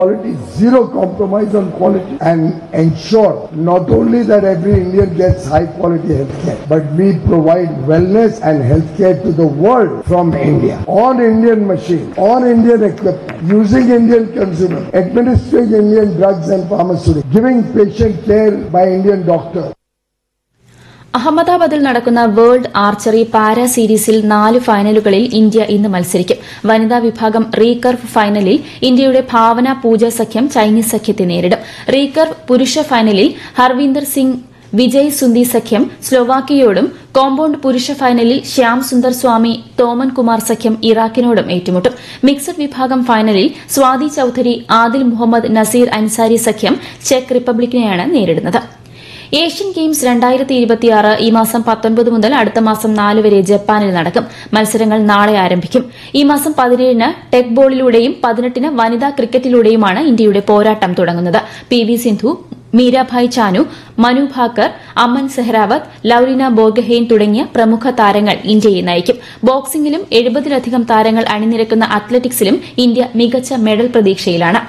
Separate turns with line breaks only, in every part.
Quality, zero compromise on quality, and ensure not only that every Indian gets high quality healthcare, but we provide wellness and healthcare to the world from India on Indian machine, on Indian equipment, using Indian consumers, administering Indian drugs and pharmaceuticals, giving patient care by Indian doctors.
അഹമ്മദാബാദിൽ നടക്കുന്ന world archery para സീരീസിൽ നാല് ഫൈനലുകളിൽ India ഇന്ന് മത്സരിക്കും വനിതാ വിഭാഗം റീകർവ് ഫൈനലിൽ ഇന്ത്യയുടെ ഭാവന പൂജ സഖ്യം ചൈനീസ് സഖ്യത്തെ നേരിടും റീകർവ് പുരുഷ ഫൈനലിൽ ഹർവീന്ദർ സിംഗ് വിജയ് സുന്ദി സഖ്യം സ്ലോവാക്കിയോടും കോമ്പൌണ്ട് പുരുഷ ഫൈനലിൽ ശ്യാം സുന്ദർ സ്വാമി തോമൻ കുമാർ സഖ്യം ഇറാഖിനോടും ഏറ്റുമുട്ടും മിക്സഡ് വിഭാഗം ഫൈനലിൽ സ്വാതി ചൌധരി ആദിൽ മുഹമ്മദ് നസീർ അൻസാരി സഖ്യം ചെക്ക് റിപ്പബ്ലിക്കിനെയാണ് നേരിടുന്നത് ഏഷ്യൻ ഗെയിംസ് രണ്ടായിരത്തി ഇരുപത്തിയാറ് ഈ മാസം പത്തൊൻപത് മുതൽ അടുത്ത മാസം നാല് വരെ ജപ്പാനിൽ നടക്കും മത്സരങ്ങൾ നാളെ ആരംഭിക്കും ഈ മാസം പതിനേഴിന് ടെക് ബോളിലൂടെയും പതിനെട്ടിന് വനിതാ ക്രിക്കറ്റിലൂടെയുമാണ് ഇന്ത്യയുടെ പോരാട്ടം തുടങ്ങുന്നത് പി വി സിന്ധു മീരാഭായ് ചാനു മനു ഭാക്കർ അമൻ സെഹ്റാവത്ത് ലൌലിന ബോർഗഹെയ്ൻ തുടങ്ങിയ പ്രമുഖ താരങ്ങൾ ഇന്ത്യയെ നയിക്കും ബോക്സിംഗിലും എഴുപതിലധികം താരങ്ങൾ അണിനിരക്കുന്ന അത്ലറ്റിക്സിലും ഇന്ത്യ മികച്ച മെഡൽ പ്രതീക്ഷയിലാണ്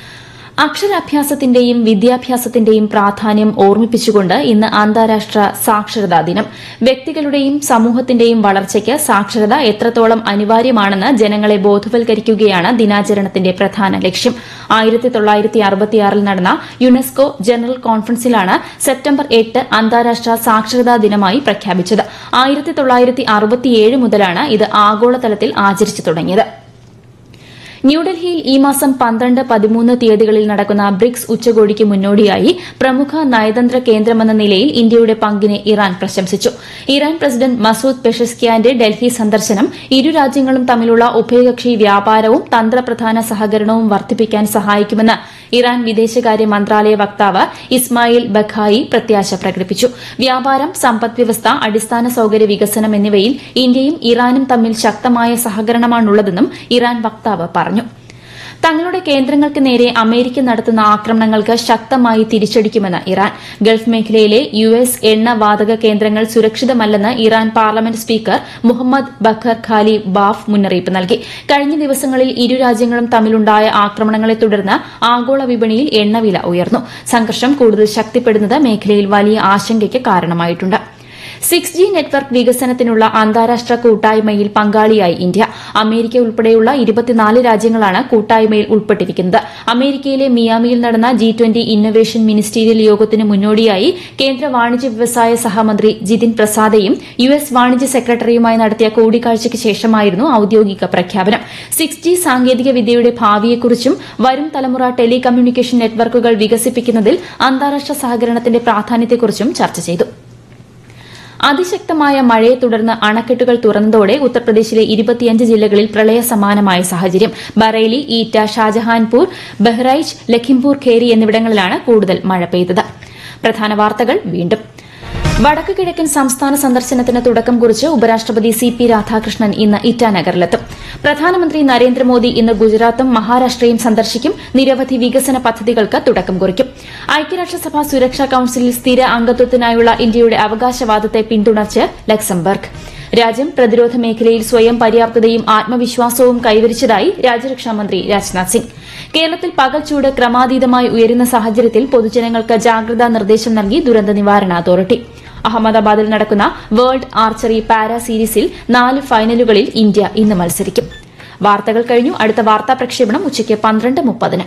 അക്ഷരാഭ്യാസത്തിന്റെയും വിദ്യാഭ്യാസത്തിന്റെയും പ്രാധാന്യം ഓർമ്മിപ്പിച്ചുകൊണ്ട് ഇന്ന് അന്താരാഷ്ട്ര സാക്ഷരതാ ദിനം വ്യക്തികളുടെയും സമൂഹത്തിന്റെയും വളർച്ചയ്ക്ക് സാക്ഷരത എത്രത്തോളം അനിവാര്യമാണെന്ന് ജനങ്ങളെ ബോധവൽക്കരിക്കുകയാണ് ദിനാചരണത്തിന്റെ പ്രധാന ലക്ഷ്യം ആയിരത്തി തൊള്ളായിരത്തി അറുപത്തിയാറിൽ നടന്ന യുനെസ്കോ ജനറൽ കോൺഫറൻസിലാണ് സെപ്റ്റംബർ എട്ട് അന്താരാഷ്ട്ര സാക്ഷരതാ ദിനമായി പ്രഖ്യാപിച്ചത് ആയിരത്തി തൊള്ളായിരത്തി അറുപത്തിയേഴ് മുതലാണ് ഇത് ആഗോളതലത്തിൽ ആചരിച്ചു തുടങ്ങിയത് ന്യൂഡൽഹിയിൽ ഈ മാസം പന്ത്രണ്ട് പതിമൂന്ന് തീയതികളിൽ നടക്കുന്ന ബ്രിക്സ് ഉച്ചകോടിക്ക് മുന്നോടിയായി പ്രമുഖ നയതന്ത്ര കേന്ദ്രമെന്ന നിലയിൽ ഇന്ത്യയുടെ പങ്കിനെ ഇറാൻ പ്രശംസിച്ചു ഇറാൻ പ്രസിഡന്റ് മസൂദ് പെഷസ്കിയാന്റെ ഡൽഹി സന്ദർശനം ഇരു രാജ്യങ്ങളും തമ്മിലുള്ള ഉഭയകക്ഷി വ്യാപാരവും തന്ത്രപ്രധാന സഹകരണവും വർദ്ധിപ്പിക്കാൻ സഹായിക്കുമെന്ന് ഇറാൻ വിദേശകാര്യ മന്ത്രാലയ വക്താവ് ഇസ്മായിൽ ബഖായി പ്രത്യാശ പ്രകടിപ്പിച്ചു വ്യാപാരം സമ്പദ്വ്യവസ്ഥ അടിസ്ഥാന സൌകര്യ വികസനം എന്നിവയിൽ ഇന്ത്യയും ഇറാനും തമ്മിൽ ശക്തമായ സഹകരണമാണുള്ളതെന്നും ഇറാൻ വക്താവ് പറഞ്ഞു തങ്ങളുടെ കേന്ദ്രങ്ങൾക്ക് നേരെ അമേരിക്ക നടത്തുന്ന ആക്രമണങ്ങൾക്ക് ശക്തമായി തിരിച്ചടിക്കുമെന്ന് ഇറാൻ ഗൾഫ് മേഖലയിലെ യു എസ് എണ്ണ വാതക കേന്ദ്രങ്ങൾ സുരക്ഷിതമല്ലെന്ന് Iran parliament speaker Mohammad Bagher Ghalibaf മുന്നറിയിപ്പ് നൽകി കഴിഞ്ഞ ദിവസങ്ങളിൽ ഇരു രാജ്യങ്ങളും തമ്മിലുണ്ടായ ആക്രമണങ്ങളെ തുടർന്ന് ആഗോള വിപണിയിൽ എണ്ണവില ഉയർന്നു സംഘർഷം കൂടുതൽ ശക്തിപ്പെടുന്നത് മേഖലയിൽ വലിയ ആശങ്കയ്ക്ക് കാരണമായിട്ടുണ്ട് സിക്സ് ജി നെറ്റ്വർക്ക് വികസനത്തിനുള്ള അന്താരാഷ്ട്ര കൂട്ടായ്മയിൽ പങ്കാളിയായി ഇന്ത്യ അമേരിക്ക ഉൾപ്പെടെയുള്ള ഇരുപത്തിനാല് രാജ്യങ്ങളാണ് കൂട്ടായ്മയിൽ ഉൾപ്പെട്ടിരിക്കുന്നത് അമേരിക്കയിലെ മിയാമിയിൽ നടന്ന ജി ട്വന്റി ഇന്നൊവേഷൻ മിനിസ്റ്റീരിയൽ യോഗത്തിന് മുന്നോടിയായി കേന്ദ്ര വാണിജ്യ വ്യവസായ സഹമന്ത്രി ജിതിൻ പ്രസാദയും യു എസ് വാണിജ്യ സെക്രട്ടറിയുമായി നടത്തിയ കൂടിക്കാഴ്ചയ്ക്ക് ശേഷമായിരുന്നു ഔദ്യോഗിക പ്രഖ്യാപനം സിക്സ് ജി സാങ്കേതിക വിദ്യയുടെ ഭാവിയെക്കുറിച്ചും വരും തലമുറ ടെലികമ്മ്യൂണിക്കേഷൻ നെറ്റ്വർക്കുകൾ വികസിപ്പിക്കുന്നതിൽ അന്താരാഷ്ട്ര സഹകരണത്തിന്റെ പ്രാധാന്യത്തെക്കുറിച്ചും ചർച്ച ചെയ്തു അതിശക്തമായ മഴയെ തുടർന്ന് അണക്കെട്ടുകൾ തുറന്നതോടെ ഉത്തർപ്രദേശിലെ ഇരുപത്തിയഞ്ച് ജില്ലകളിൽ പ്രളയ സമാനമായ സാഹചര്യം ബറേലി ഈറ്റ ഷാജഹാൻപൂർ ബഹ്റൈച്ച് ലഖിംപൂർ ഖേരി എന്നിവിടങ്ങളിലാണ് കൂടുതൽ മഴ പെയ്തത് പ്രധാന വാർത്തകൾ വീണ്ടും വടക്കു കിഴക്കൻ സംസ്ഥാന സന്ദർശനത്തിന് തുടക്കം കുറിച്ച് ഉപരാഷ്ട്രപതി സി പി രാധാകൃഷ്ണൻ ഇന്ന് ഇറ്റാനഗറിലെത്തും പ്രധാനമന്ത്രി നരേന്ദ്രമോദി ഇന്ന് ഗുജറാത്തും മഹാരാഷ്ട്രയും സന്ദർശിക്കും നിരവധി വികസന പദ്ധതികൾക്ക് തുടക്കം കുറിക്കും ഐക്യരാഷ്ട്രസഭ സുരക്ഷാ കൌൺസിലിൽ സ്ഥിര അംഗത്വത്തിനായുള്ള ഇന്ത്യയുടെ അവകാശവാദത്തെ പിന്തുണച്ച് ലക്സംബർഗ് രാജ്യം പ്രതിരോധ മേഖലയിൽ സ്വയം പര്യാപ്തതയും ആത്മവിശ്വാസവും കൈവരിച്ചതായി രാജ്യരക്ഷാമന്ത്രി രാജ്നാഥ് സിംഗ് കേരളത്തിൽ പകൽച്ചൂട് ക്രമാതീതമായി ഉയരുന്ന സാഹചര്യത്തിൽ പൊതുജനങ്ങൾക്ക് ജാഗ്രതാ നിർദ്ദേശം നൽകി ദുരന്ത നിവാരണ അതോറിറ്റി അഹമ്മദാബാദിൽ നടക്കുന്ന വേൾഡ് ആർച്ചറി പാരാ സീരീസിൽ നാല് ഫൈനലുകളിൽ ഇന്ത്യ ഇന്ന് മത്സരിക്കും വാർത്തകൾ കഴിഞ്ഞു അടുത്ത വാർത്താ പ്രക്ഷേപണം ഉച്ചയ്ക്ക് പന്ത്രണ്ട് മുപ്പതിന്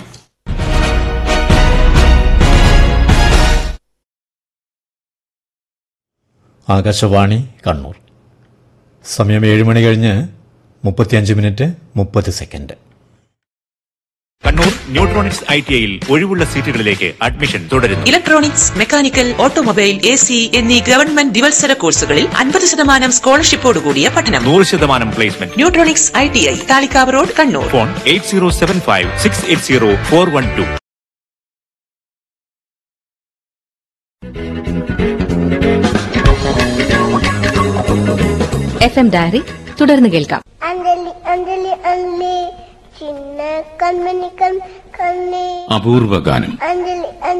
ആകാശവാണി കണ്ണൂർ സമയം ഏഴ് മണി കഴിഞ്ഞ് മുപ്പത്തിയഞ്ച് മിനിറ്റ് മുപ്പത് second
Kannur Neutronics I T ഐയിൽ ഒഴിവുള്ള സീറ്റുകളിലേക്ക് അഡ്മിഷൻ തുടരുന്നു
electronics mechanical automobile A C എന്നീ ഗവൺമെന്റ് ദിവത്സര കോഴ്സുകളിൽ അൻപത് ശതമാനം സ്കോളർഷിപ്പോടുകൂടിയ പഠനം
നൂറ് ശതമാനം placement
Neutronics I T I Thalikavu road Kannur
phone eight zero seven five six eight zero four one two
F M diary തുടർന്ന് കേൾക്കാം
അഞ്ജലി അഞ്ജലി അഞ്ജലി ചിന്ന കൺമണി കൺ കണ്ണേ
അപൂർവ ഗാനം
അഞ്ജലി